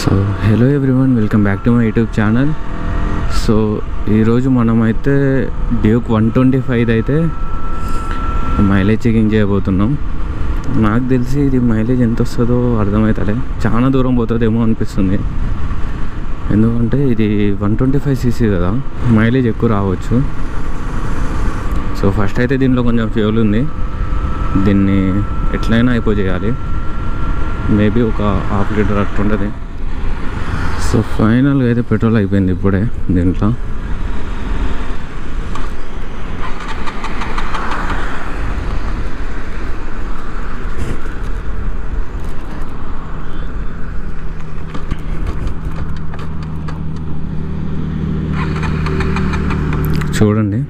so hello everyone welcome back to my YouTube channel so ఈరోజు మనమైతే Duke one twenty five అయితే mileage checking చేయబోతున్నాం నాకు తెలిసి ఇది మైలేజ్ ఎంత వస్తుందో అర్థమవుతలే చాలా దూరం పోతుందేమో అనిపిస్తుంది ఎందుకంటే ఇది వన్ ట్వంటీ ఫైవ్ సీసీ కదా మైలేజ్ ఎక్కువ రావచ్చు సో ఫస్ట్ అయితే దీనిలో కొంచెం ఫ్యూల్ ఉంది దీన్ని ఎట్లయినా అయిపో చేయాలి మేబీ ఒక హాఫ్ లీటర్ అట్టు ఉంటుంది సో ఫైనల్గా అయితే పెట్రోల్ అయిపోయింది ఇప్పుడే దీంట్లో చూడండి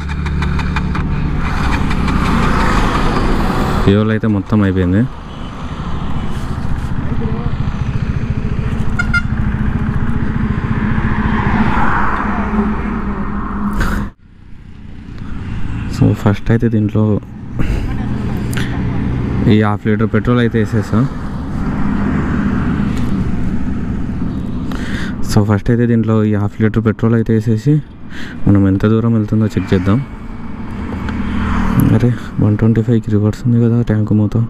ఫ్యూల్ అయితే మొత్తం అయిపోయింది సో ఫస్ట్ అయితే దీంట్లో ఈ హాఫ్ లీటర్ పెట్రోల్ అయితే వేసేసా సో ఫస్ట్ అయితే దీంట్లో ఈ హాఫ్ లీటర్ పెట్రోల్ అయితే వేసేసి మనం ఎంత దూరం వెళ్తుందో చెక్ చేద్దాం అరే వన్ ట్వంటీ ఫైవ్కి రివర్స్ ఉంది కదా ట్యాంక్ మొత్తం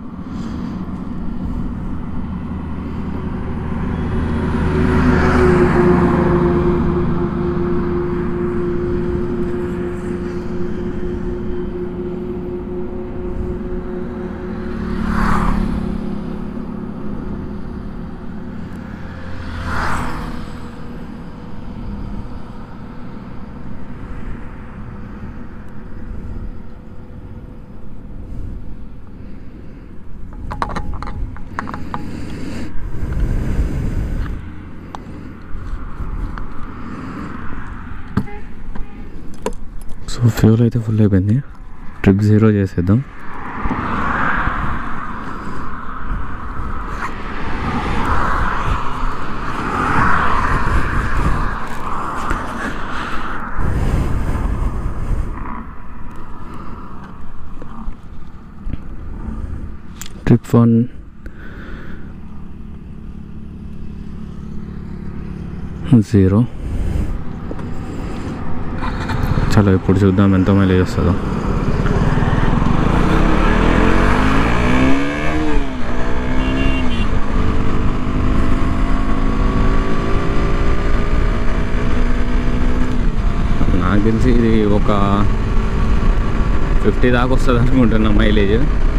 సో ఫ్యూల్ అయితే ఫుల్ అయిపోయింది ట్రిప్ జీరో చేసేద్దాం ట్రిప్ వన్ జీరో చలో ఇప్పుడు చూద్దాం ఎంత మైలేజ్ వస్తుందో నాకు తెలిసి ఇది ఒక ఫిఫ్టీ దాకా వస్తుంది అనుకుంటున్నా మైలేజ్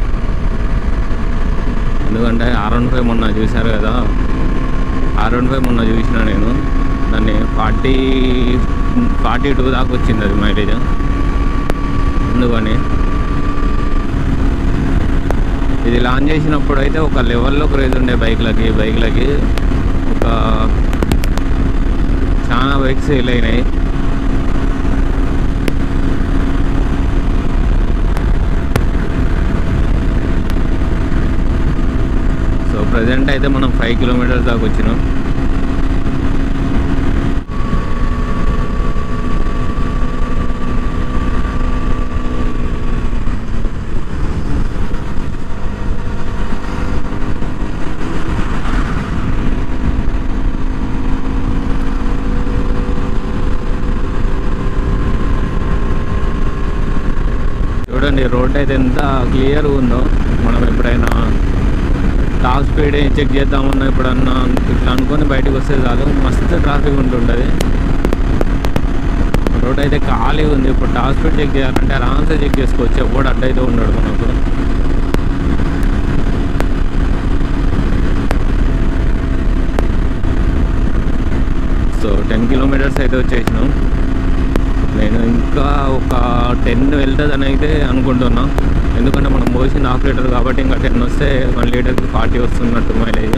ఎందుకంటే ఆర్ వన్ ఫైవ్ మొన్న చూశారు కదా ఆర్ వన్ ఫైవ్ మొన్న చూసిన నేను దాన్ని ఫార్టీ ఫార్టీ టూ దాకా వచ్చింది అది మైలేజ్ ఎందుకని ఇది లాంచ్ చేసినప్పుడు అయితే ఒక లెవెల్లో క్రేజ్ ఉండే బైక్లకి బైక్లకి ఒక చాలా బైక్స్ సేల్ అయినాయి సో ప్రజెంట్ అయితే మనం ఫైవ్ కిలోమీటర్స్ దాకా వచ్చినాం చూడండి రోడ్ అయితే ఎంత క్లియర్ ఉందో మనం ఎప్పుడైనా టాప్ స్పీడ్ చెక్ చేద్దామన్నా ఎప్పుడన్నా ఇట్లా అనుకొని బయటకు వస్తే చాలు మస్తు ట్రాఫిక్ ఉంటుంటుంది రోడ్ అయితే ఖాళీ ఉంది ఇప్పుడు టాప్ స్పీడ్ చెక్ చేయాలంటే ఆరామ్సే చెక్ చేసుకోవచ్చు ఎప్పుడు అడ్డైతే ఉండడు మనకు సో టెన్ కిలోమీటర్స్ అయితే వచ్చేసినాం నేను ఇంకా ఒక టెన్ వెళ్తుందని అయితే అనుకుంటున్నా ఎందుకంటే మనం పోసింది హాఫ్ లీటర్ కాబట్టి ఇంకా టెన్ వస్తే వన్ లీటర్కి ఫార్టీ వస్తున్నట్టు మైలేజ్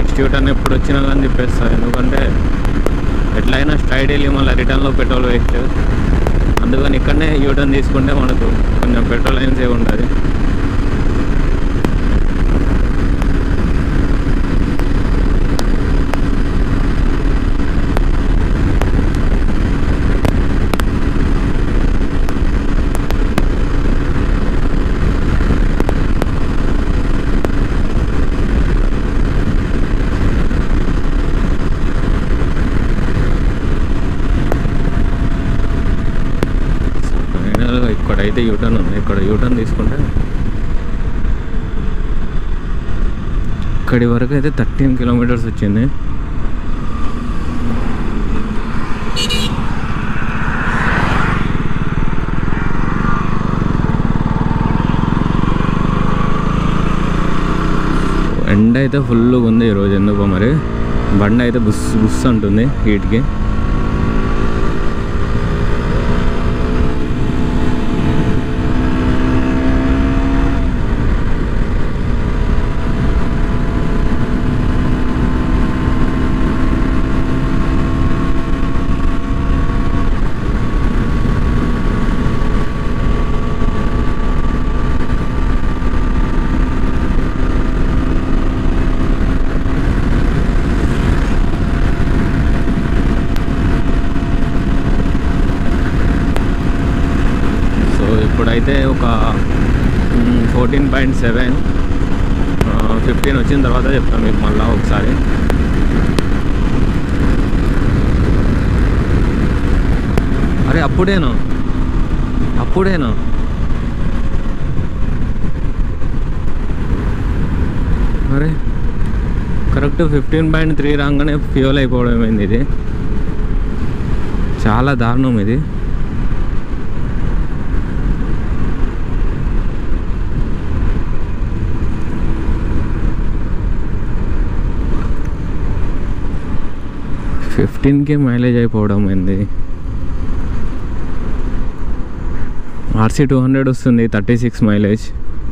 నెక్స్ట్ యూటర్న్ ఎప్పుడు వచ్చినా కానీ తిప్పేస్తా ఎందుకంటే ఎట్లయినా స్ట్రైట్ వెళ్ళి మళ్ళీ రిటర్న్లో పెట్రోల్ వేస్ట్ అందుకని ఇక్కడనే యూటర్న్ తీసుకుంటే మనకు కొంచెం పెట్రోల్ అయిన సేవ్ ఉంటుంది ఫైనల్ ఇక్కడైతే యూటర్న్ ఉంది ఇక్కడ యూటర్న్ తీసుకుంటే ఇక్కడి వరకు అయితే థర్టీన్ కిలోమీటర్స్ వచ్చింది ఎండ అయితే ఫుల్గా ఉంది ఈరోజు ఎందుకో మరి బండి అయితే బుస్ బుస్ అంటుంది హీట్కి సో ఇప్పుడైతే ఒక ఫోర్టీన్ పాయింట్ సెవెన్ ఫిఫ్టీన్ వచ్చిన తర్వాత చెప్తాను మీకు మళ్ళీ ఒకసారి అరే అప్పుడేనా అప్పుడేనా అరే కరెక్ట్ ఫిఫ్టీన్ పాయింట్ త్రీ రాగానే ఫ్యూల్ అయిపోవడం ఏమైంది ఇది చాలా దారుణం ఇది ఫిఫ్టీన్కే మైలేజ్ అయిపోవడం ఏంది ఆర్సీ టూ హండ్రెడ్ వస్తుంది thirty six mileage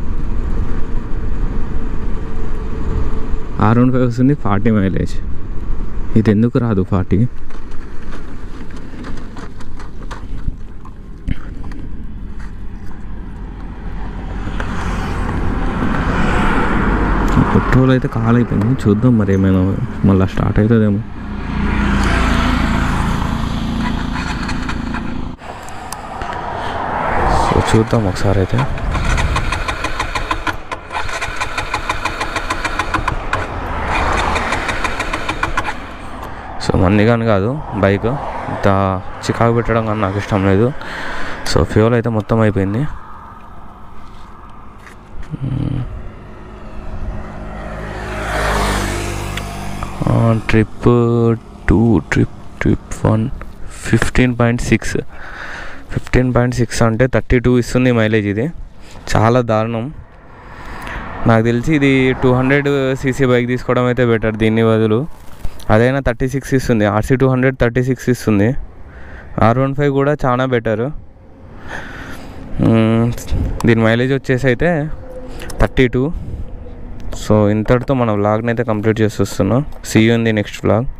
R one five వస్తుంది ఫార్టీ మైలేజ్ ఇది ఎందుకు రాదు ఫార్టీ పెట్రోల్ అయితే కాలైపోయింది చూద్దాం మరి ఏమైనా మళ్ళీ స్టార్ట్ అవుతుందేమో సో చూద్దాం ఒకసారి అయితే సో మంది కానీ కాదు బైక్ ఇంత చికాకు పెట్టడం కానీ నాకు ఇష్టం లేదు సో ఫ్యూల్ అయితే మొత్తం అయిపోయింది trip two trip trip one fifteen point six fifteen point six అంటే థర్టీ టూ ఇస్తుంది మైలేజ్ ఇది చాలా దారుణం నాకు తెలిసి ఇది టూ హండ్రెడ్ సీసీ బైక్ తీసుకోవడం అయితే బెటర్ దీని బదులు అదైనా థర్టీ సిక్స్ ఇస్తుంది RC two hundred thirty six ఇస్తుంది ఆర్ వన్ ఫైవ్ కూడా చాలా బెటర్ దీని మైలేజ్ వచ్చేసి అయితే థర్టీ టూ సో ఇంతటితో మన వ్లాగ్ని అయితే కంప్లీట్ చేసి వస్తున్నాం see you in the next vlog